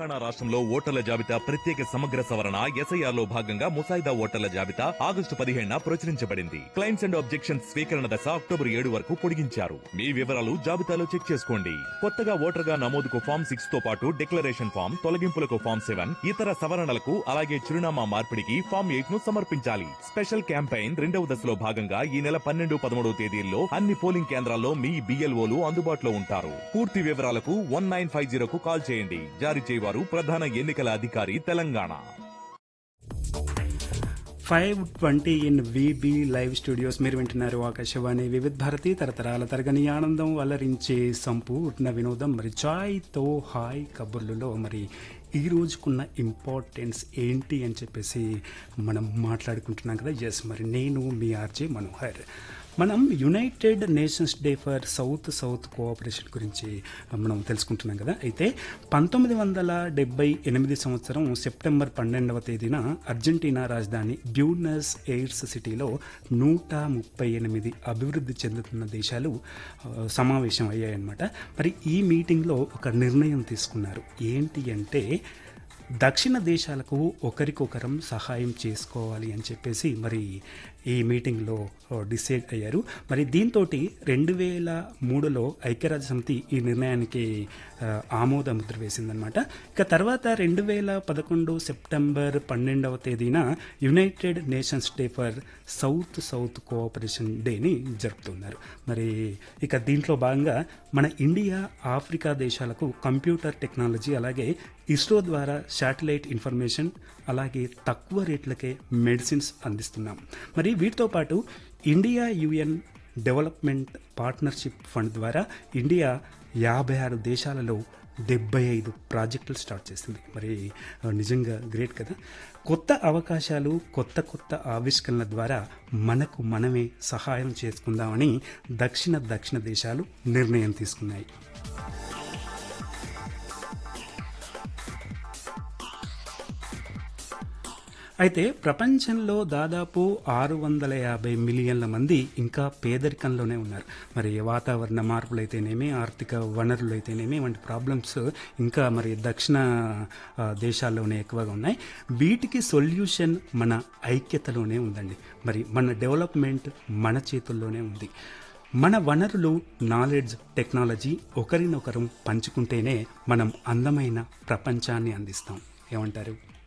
తెలంగాణ రాష్ట్రంలో ఓటర్ల జాబితా ప్రత్యేక సమగ్ర సవరణ ఎస్ఐఆర్ లో భాగంగా ముసాయిదా ఓటర్ల జాబితా ఆగస్టు పదిహేడున ప్రచురించబడింది క్లైమ్స్ అండ్ ఆబ్జెక్షన్స్ స్వీకరణ దశ అక్టోబర్ ఏడు వరకు పొడిగించారు మీ వివరాలు జాబితాలో చెక్ చేసుకోండి కొత్తగా ఓటర్గా నమోదుకు ఫామ్ సిక్స్ తో పాటు డిక్లరేషన్ ఫామ్ తొలగింపులకు ఫామ్ సెవెన్ ఇతర సవరణలకు అలాగే చిరునామా మార్పిడికి ఫామ్ ఎయిట్ ను సమర్పించాలి స్పెషల్ క్యాంపెయిన్ రెండవ దశలో భాగంగా ఈ నెల పన్నెండు పదమూడవ తేదీల్లో అన్ని పోలింగ్ కేంద్రాల్లో మీ బిఎల్ఓలు అందుబాటులో ఉంటారు పూర్తి వివరాలకు వన్ నైన్ ఫైవ్ జీరోకు కాల్ చేయండి జారీ చేయవారు ప్రధాన ఎన్నికల అధికారి Telangana five twenty in VB live studios మీరు వింటున్నారు ఆకాశవాణి వివిధ భారతి తరతరాల తరగని ఆనందం అలరించే సంపూర్ణ వినోదం మరి చాయ్తో హాయ్ కబుర్లలో మరి ఈ రోజుకున్న ఇంపార్టెన్స్ ఏంటి అని చెప్పేసి మనం మాట్లాడుకుంటున్నాం కదా ఎస్ మరి నేను మీ ఆర్జే మనోహర్ మనం United Nations day for south south cooperation గురించి మనం తెలుసుకుంటున్నాం కదా అయితే పంతొమ్మిది వందల డెబ్బై ఎనిమిది సంవత్సరం సెప్టెంబర్ పన్నెండవ తేదీన అర్జెంటీనా రాజధాని బ్యూనస్ ఎయిర్స్ సిటీలో నూట ముప్పై ఎనిమిది అభివృద్ధి చెందుతున్న దేశాలు ఆ, సమావేశం అయ్యాయన్నమాట మరి ఈ మీటింగ్లో ఒక నిర్ణయం తీసుకున్నారు ఏంటి అంటే దక్షిణ దేశాలకు ఒకరికొకరం సహాయం చేసుకోవాలి అని చెప్పేసి మరి ఈ మీటింగ్లో డిసైడ్ అయ్యారు మరి దీంతో రెండు వేల మూడులో ఐక్యరాజ్య సమితి ఈ నిర్ణయానికి ఆ, ఆమోద ముద్ర వేసిందనమాట ఇక తర్వాత రెండు వేల పదకొండు సెప్టెంబర్ పన్నెండవ తేదీన United Nations day for south south cooperation డేని జరుపుతున్నారు మరి ఇక దీంట్లో భాగంగా మన ఇండియా ఆఫ్రికా దేశాలకు కంప్యూటర్ టెక్నాలజీ అలాగే ఇస్రో ద్వారా శాటిలైట్ ఇన్ఫర్మేషన్ అలాగే తక్కువ రేట్లకే మెడిసిన్స్ అందిస్తున్నాం మరి వీటితో పాటు India UN development partnership fund ద్వారా ఇండియా యాభై ఆరు దేశాలలో డెబ్బై ఐదు ప్రాజెక్టులు స్టార్ట్ చేసింది మరి ఆ, నిజంగా గ్రేట్ కదా కొత్త అవకాశాలు కొత్త కొత్త ఆవిష్కరణల ద్వారా మనకు మనమే సహాయం చేసుకుందామని దక్షిణ దక్షిణ దేశాలు నిర్ణయం తీసుకున్నాయి అయితే ప్రపంచంలో దాదాపు ఆరు వందల యాభై మిలియన్ల మంది ఇంకా పేదరికంలోనే ఉన్నారు మరి వాతావరణ మార్పులు అయితేనేమి ఆర్థిక వనరులు అయితేనేమి వంటి ప్రాబ్లమ్స్ ఇంకా మరి దక్షిణ ఆ, దేశాల్లోనే ఎక్కువగా ఉన్నాయి వీటికి సొల్యూషన్ మన ఐక్యతలోనే ఉందండి మరి మన డెవలప్మెంట్ మన చేతుల్లోనే ఉంది మన వనరులు నాలెడ్జ్ టెక్నాలజీ ఒకరినొకరం పంచుకుంటేనే మనం అందమైన ప్రపంచాన్ని అందిస్తాం ఏమంటారు